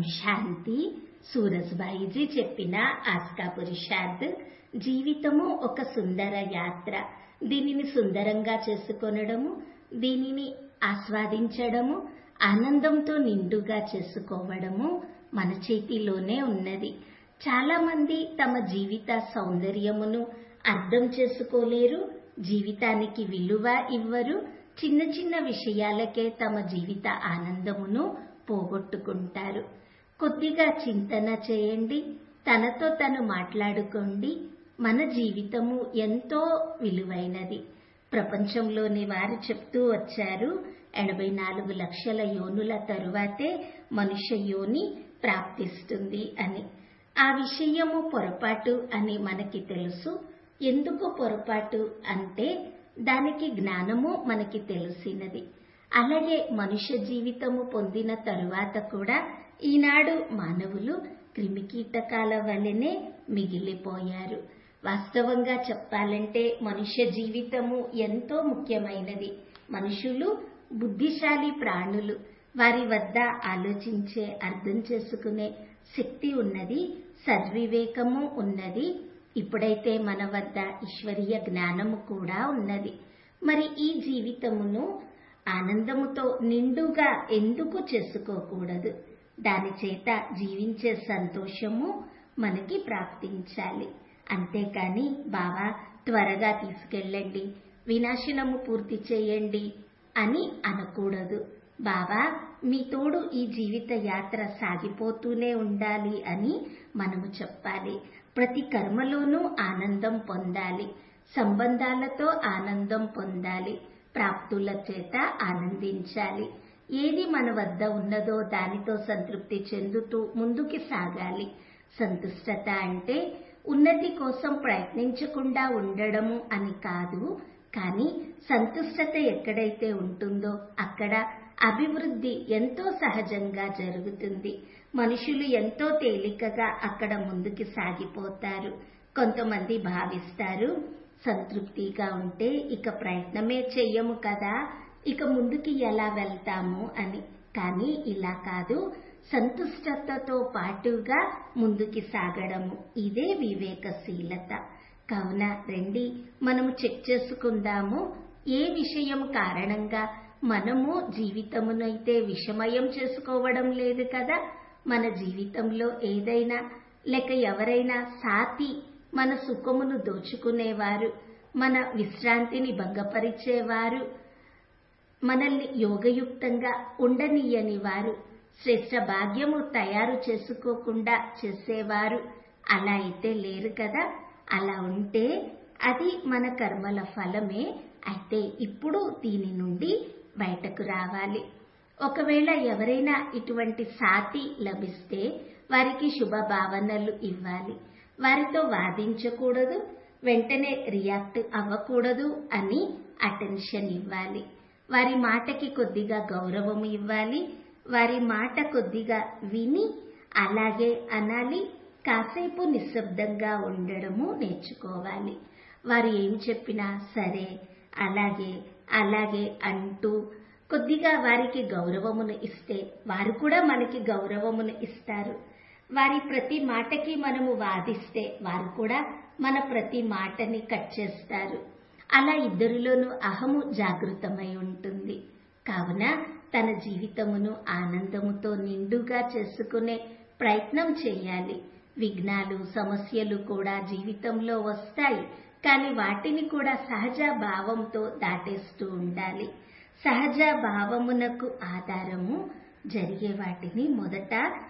శాంతి సూరజ్బాయిజీ చెప్పిన ఆస్కా పురుషార్థ్ జీవితము ఒక సుందర యాత్ర దీనిని సుందరంగా చేసుకొనడము దీనిని ఆస్వాదించడము ఆనందంతో నిండుగా చేసుకోవడము మన చేతిలోనే ఉన్నది చాలా మంది తమ జీవిత సౌందర్యమును అర్థం చేసుకోలేరు జీవితానికి విలువ ఇవ్వరు చిన్న చిన్న విషయాలకే తమ జీవిత ఆనందమును పోగొట్టుకుంటారు కొద్దిగా చింతన చేయండి తనతో తను మాట్లాడుకోండి మన జీవితము ఎంతో విలువైనది ప్రపంచంలోని వారు చెప్తూ వచ్చారు ఎనభై నాలుగు లక్షల యోనుల తరువాతే మనుష్య యోని ప్రాప్తిస్తుంది అని ఆ విషయము పొరపాటు అని మనకి తెలుసు ఎందుకు పొరపాటు అంటే దానికి జ్ఞానము మనకి తెలిసినది అలాగే మనుష్య జీవితము పొందిన తరువాత కూడా ఈనాడు మానవులు క్రిమికీటకాల వలెనే మిగిలిపోయారు వాస్తవంగా చెప్పాలంటే మనుష్య జీవితము ఎంతో ముఖ్యమైనది మనుషులు బుద్ధిశాలి ప్రాణులు వారి వద్ద ఆలోచించే అర్థం చేసుకునే శక్తి ఉన్నది సద్వివేకము ఉన్నది ఇప్పుడైతే మన వద్ద ఈశ్వరీయ జ్ఞానము కూడా ఉన్నది మరి ఈ జీవితమును ఆనందముతో నిండుగా ఎందుకు చేసుకోకూడదు దాని చేత జీవించే సంతోషము మనకి ప్రాప్తించాలి అంతేకాని బావా త్వరగా తీసుకెళ్ళండి వినాశనము పూర్తి చేయండి అని అనకూడదు బాబా మీ తోడు ఈ జీవిత యాత్ర సాగిపోతూనే ఉండాలి అని మనము చెప్పాలి ప్రతి కర్మలోనూ ఆనందం పొందాలి సంబంధాలతో ఆనందం పొందాలి ప్రాప్తుల చేత ఆనందించాలి ఏది మన వద్ద ఉన్నదో దానితో సంతృప్తి చెందుతూ ముందుకి సాగాలి సంతుష్టత అంటే ఉన్నతి కోసం ప్రయత్నించకుండా ఉండడము అని కాదు కానీ సంతుష్టత ఎక్కడైతే ఉంటుందో అక్కడ అభివృద్ధి ఎంతో సహజంగా జరుగుతుంది మనుషులు ఎంతో తేలికగా అక్కడ ముందుకు సాగిపోతారు కొంతమంది భావిస్తారు సంతృప్తిగా ఉంటే ఇక ప్రయత్నమే చెయ్యము కదా ఇక ముందుకి ఎలా వెళ్తాము అని కానీ ఇలా కాదు సంతుష్టతతో పాటుగా ముందుకి సాగడము ఇదే వివేకశీలత కావున రండి మనము చెక్ చేసుకుందాము ఏ విషయం కారణంగా మనము జీవితమునైతే విషమయం చేసుకోవడం లేదు కదా మన జీవితంలో ఏదైనా లేక ఎవరైనా సాతి మన సుఖమును దోచుకునేవారు మన విశ్రాంతిని భంగపరిచేవారు మనల్ని యోగయుక్తంగా ఉండనీయని వారు శ్రేష్ట భాగ్యము తయారు చేసుకోకుండా చేసేవారు అలా అయితే లేరు కదా అలా ఉంటే అది మన కర్మల ఫలమే అయితే ఇప్పుడు దీని నుండి బయటకు రావాలి ఒకవేళ ఎవరైనా ఇటువంటి సాటి లభిస్తే వారికి శుభ భావనలు ఇవ్వాలి వారితో వాదించకూడదు వెంటనే రియాక్ట్ అవ్వకూడదు అని అటెన్షన్ ఇవ్వాలి వారి మాటకి కొద్దిగా గౌరవం ఇవ్వాలి వారి మాట కొద్దిగా విని అలాగే అనాలి కాసేపు నిశ్శబ్దంగా ఉండడము నేర్చుకోవాలి వారు ఏం చెప్పినా సరే అలాగే అలాగే అంటూ కొద్దిగా వారికి గౌరవమును ఇస్తే వారు కూడా మనకి గౌరవమును ఇస్తారు వారి ప్రతి మాటకి మనము వాదిస్తే వారు కూడా మన ప్రతి మాటని కట్ చేస్తారు అలా ఇద్దరిలోనూ అహము జాగృతమై ఉంటుంది కావున తన జీవితమును ఆనందముతో నిండుగా చేసుకునే ప్రయత్నం చేయాలి విఘ్నాలు సమస్యలు కూడా జీవితంలో వస్తాయి కానీ వాటిని కూడా సహజ భావంతో దాటేస్తూ ఉండాలి సహజ భావమునకు ఆధారము జరిగే వాటిని మొదట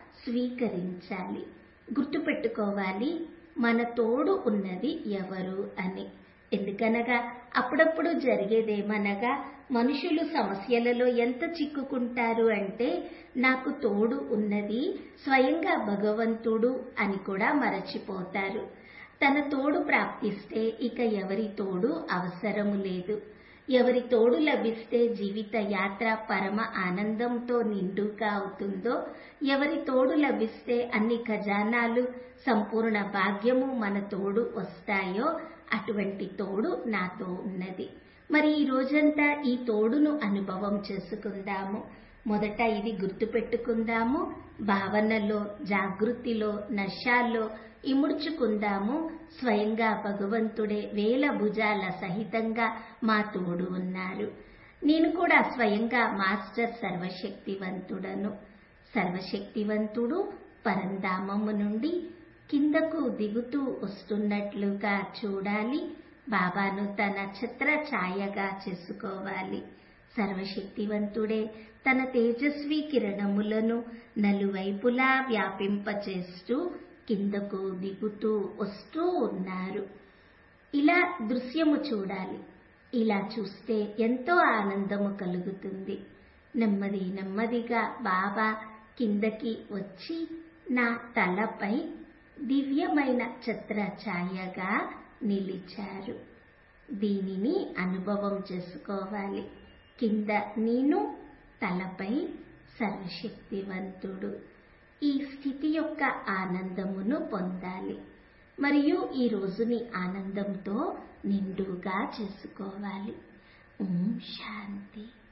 స్వీకరించాలి గుర్తుపెట్టుకోవాలి మన తోడు ఉన్నది ఎవరు అని ఎందుకనగా అప్పుడప్పుడు జరిగేదేమనగా మనుషులు సమస్యలలో ఎంత చిక్కుకుంటారు అంటే నాకు తోడు ఉన్నది స్వయంగా భగవంతుడు అని కూడా మరచిపోతారు తన తోడు ప్రాప్తిస్తే ఇక ఎవరి తోడు అవసరము లేదు ఎవరి తోడు లభిస్తే జీవిత యాత్ర పరమ ఆనందంతో నిండుగా అవుతుందో ఎవరి తోడు లభిస్తే అన్ని ఖజానాలు సంపూర్ణ భాగ్యము మన తోడు వస్తాయో అటువంటి తోడు నాతో ఉన్నది మరి ఈ రోజంతా ఈ తోడును అనుభవం చేసుకుందాము మొదట ఇది గుర్తుపెట్టుకుందాము భావనలో జాగృతిలో నశాల్లో ఇముడ్చుకుందాము స్వయంగా భగవంతుడే వేల భుజాల సహితంగా మా తోడు ఉన్నారు నేను కూడా స్వయంగా మాస్టర్ సర్వశక్తివంతుడను సర్వశక్తివంతుడు పరంధామము నుండి కిందకు దిగుతూ వస్తున్నట్లుగా చూడాలి బాబాను తన ఛత్ర ఛాయగా చేసుకోవాలి సర్వశక్తివంతుడే తన తేజస్వి కిరణములను నలువైపులా వ్యాపింపచేస్తూ కిందకు దిగుతూ వస్తూ ఉన్నారు ఇలా దృశ్యము చూడాలి ఇలా చూస్తే ఎంతో ఆనందము కలుగుతుంది నెమ్మది నెమ్మదిగా బాబా కిందకి వచ్చి నా తలపై దివ్యమైన ఛత్ర ఛాయగా నిలిచారు దీనిని అనుభవం చేసుకోవాలి కింద నేను తలపై సర్వశక్తివంతుడు ఈ స్థితి యొక్క ఆనందమును పొందాలి మరియు ఈ రోజుని ఆనందంతో నిండుగా చేసుకోవాలి ఓం శాంతి